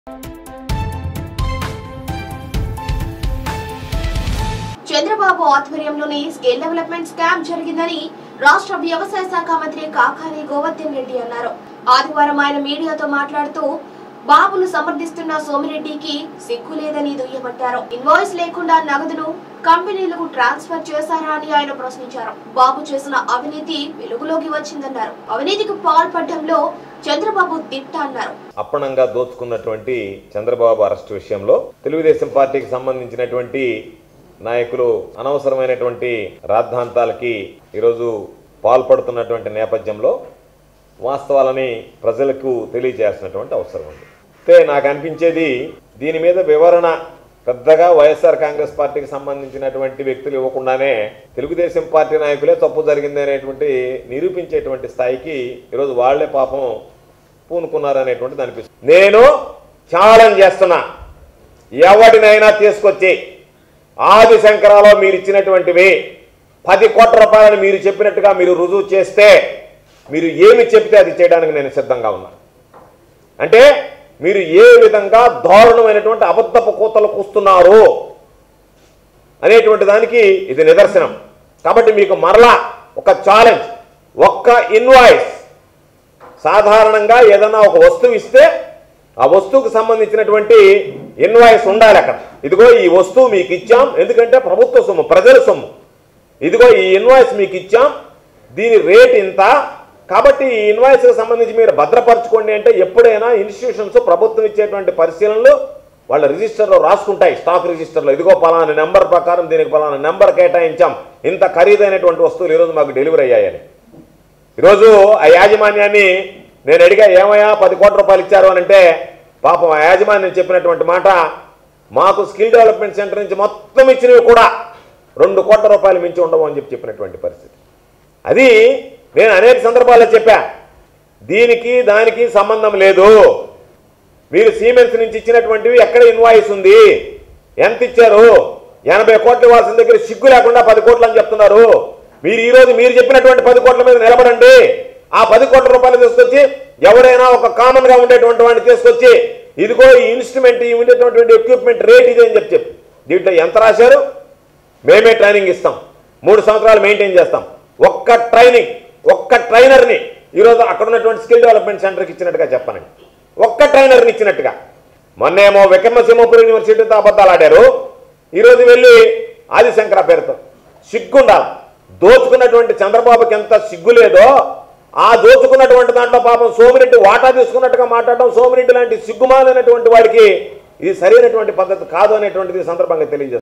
చంద్రబాబు ఆధ్వర్యంలోని skill development scam జరిగిందని రాష్ట్ర వ్యవసాయ శాఖ మంత్రి కాకాని గోవర్ధన్ రెడ్డి అన్నారు ఆదివారం ఆయన మీడియాతో మాట్లాడుతూ బాబును సమర్థిస్తున్న సోమిరెడ్డికి సిగ్గు లేదని దుయ్యబట్టారు ఇన్వాయిస్ లేకుండా నగదును కంపెనీలకు ట్రాన్స్ఫర్ చేశారా అని ఆయన ప్రశ్నించారు బాబు చేసిన అవినీతి వెలుగులోకి వచ్చిందన్నారు అవినీతికి పాల్పడడంలో చంద్రబాబు దిట్ట అన్నారు అప్పణంగా దోచుకున్నటువంటి చంద్రబాబు అరెస్ట్ విషయంలో తెలుగుదేశం పార్టీకి సంబంధించినటువంటి నాయకులు అనవసరమైనటువంటి రాద్ధాంతాలకి ఈరోజు పాల్పడుతున్నటువంటి నేపథ్యంలో వాస్తవాలని ప్రజలకు తెలియజేయాల్సినటువంటి అవసరం ఉంది అయితే నాకు అనిపించేది దీని మీద వివరణ పెద్దగా వైఎస్ఆర్ కాంగ్రెస్ పార్టీకి సంబంధించినటువంటి వ్యక్తులు ఇవ్వకుండానే తెలుగుదేశం పార్టీ నాయకులే తప్పు జరిగింది అనేటువంటి నిరూపించేటువంటి స్థాయికి ఈరోజు వాళ్లే పాపం పూనుకున్నారు అనేటువంటిది అనిపిస్తుంది నేను ఛాలెంజ్ చేస్తున్నా ఎవరినైనా తీసుకొచ్చి ఆది శంకరాలో మీరు ఇచ్చినటువంటివి పది కోట్ల రూపాయలని మీరు చెప్పినట్టుగా మీరు రుజువు చేస్తే మీరు ఏమి చెప్తే అది చేయడానికి నేను సిద్ధంగా ఉన్నా అంటే మీరు ఏ విధంగా దారుణమైనటువంటి అబద్ధపు కూతలు కూస్తున్నారు అనేటువంటి దానికి ఇది నిదర్శనం కాబట్టి మీకు మరలా ఒక ఛాలెంజ్ ఒక్క ఇన్వాయిస్ సాధారణంగా ఏదన్నా ఒక వస్తువు ఇస్తే ఆ వస్తువుకు సంబంధించినటువంటి ఇన్వాయిస్ ఉండాలి అక్కడ ఇదిగో ఈ వస్తువు మీకు ఇచ్చాం ఎందుకంటే ప్రభుత్వ సొమ్ము ప్రజల సొమ్ము ఇదిగో ఈ ఇన్వాయిస్ మీకు ఇచ్చాం దీని రేట్ ఇంత కాబట్టి ఈ ఇన్వాయిస్కి సంబంధించి మీరు భద్రపరచుకోండి అంటే ఎప్పుడైనా ఇన్స్టిట్యూషన్స్ ప్రభుత్వం ఇచ్చేటువంటి పరిశీలనలు వాళ్ళ రిజిస్టర్లో రాసుకుంటాయి స్టాక్ రిజిస్టర్లో ఇదిగో పలానా నెంబర్ ప్రకారం దీనికి పలానా నెంబర్ కేటాయించాం ఇంత ఖరీదైనటువంటి వస్తువులు ఈరోజు మాకు డెలివరీ అయ్యాయని ఈరోజు ఆ యాజమాన్యాన్ని నేను అడిగా ఏమయ్యా పది కోట్ల రూపాయలు ఇచ్చారు అని అంటే పాపం ఆ యాజమాన్యం చెప్పినటువంటి మాట మాకు స్కిల్ డెవలప్మెంట్ సెంటర్ నుంచి మొత్తం ఇచ్చినవి కూడా రెండు కోట్ల రూపాయలు మించి ఉండవు అని చెప్పి చెప్పినటువంటి పరిస్థితి అది నేను అనేక సందర్భాల్లో చెప్పా దీనికి దానికి సంబంధం లేదు మీరు సీమెన్స్ నుంచి ఇచ్చినటువంటివి ఎక్కడ ఇన్వాయిస్ ఉంది ఎంత ఇచ్చారు ఎనభై కోట్ల ఇవ్వాల్సిన దగ్గర సిగ్గు లేకుండా పది కోట్లు అని చెప్తున్నారు మీరు ఈ రోజు మీరు చెప్పినటువంటి పది కోట్ల మీద నిలబడండి ఆ పది కోట్ల రూపాయలు తీసుకొచ్చి ఎవరైనా ఒక కామన్ గా ఉండేటువంటి వాడిని తీసుకొచ్చి ఇదిగో ఈ ఇన్స్ట్రుమెంట్ ఈ ఉండేటటువంటి ఎక్విప్మెంట్ రేట్ ఇది అని చెప్పి చెప్పి దీంట్లో ఎంత రాశారు మేమే ట్రైనింగ్ ఇస్తాం మూడు సంవత్సరాలు మెయింటైన్ చేస్తాం ఒక్క ట్రైనింగ్ ఒక్క ట్రైనర్ని ఈరోజు అక్కడ ఉన్నటువంటి స్కిల్ డెవలప్మెంట్ సెంటర్కి ఇచ్చినట్టుగా చెప్పనండి ఒక్క ట్రైనర్ని ఇచ్చినట్టుగా మొన్నేమో విక్రమసింహపురి యూనివర్సిటీతో అబద్ధాలు ఆడారు ఈరోజు వెళ్ళి ఆదిశంకర పేరుతో సిగ్గుండాలి దోచుకున్నటువంటి చంద్రబాబుకి ఎంత సిగ్గు లేదో ఆ దోచుకున్నటువంటి దాంట్లో పాపం సోమిరెడ్డి వాటా తీసుకున్నట్టుగా మాట్లాడడం సోమిరెడ్డి లాంటి సిగ్గుమాలినటువంటి వాడికి ఇది సరైనటువంటి పద్ధతి కాదు అనేటువంటిది ఈ సందర్భంగా తెలియజేస్తుంది